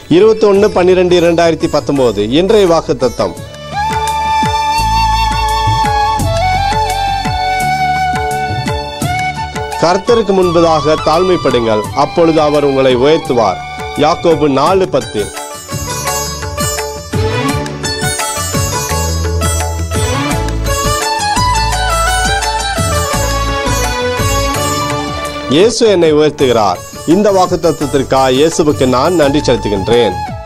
இருபத்தி ஒன்று பன்னிரெண்டு இரண்டாயிரத்தி பத்தொன்பது இன்றைய வாக்கு தத்தம் கர்த்தருக்கு முன்பதாக தாழ்மைப்படுங்கள் அப்பொழுது அவர் உங்களை உயர்த்துவார் யாக்கோபு நாலு பத்து இயேசு என்னை உயர்த்துகிறார் இந்த வாக்கு தத்துவத்திற்காக இயேசுவுக்கு நான் நன்றி செலுத்துகின்றேன்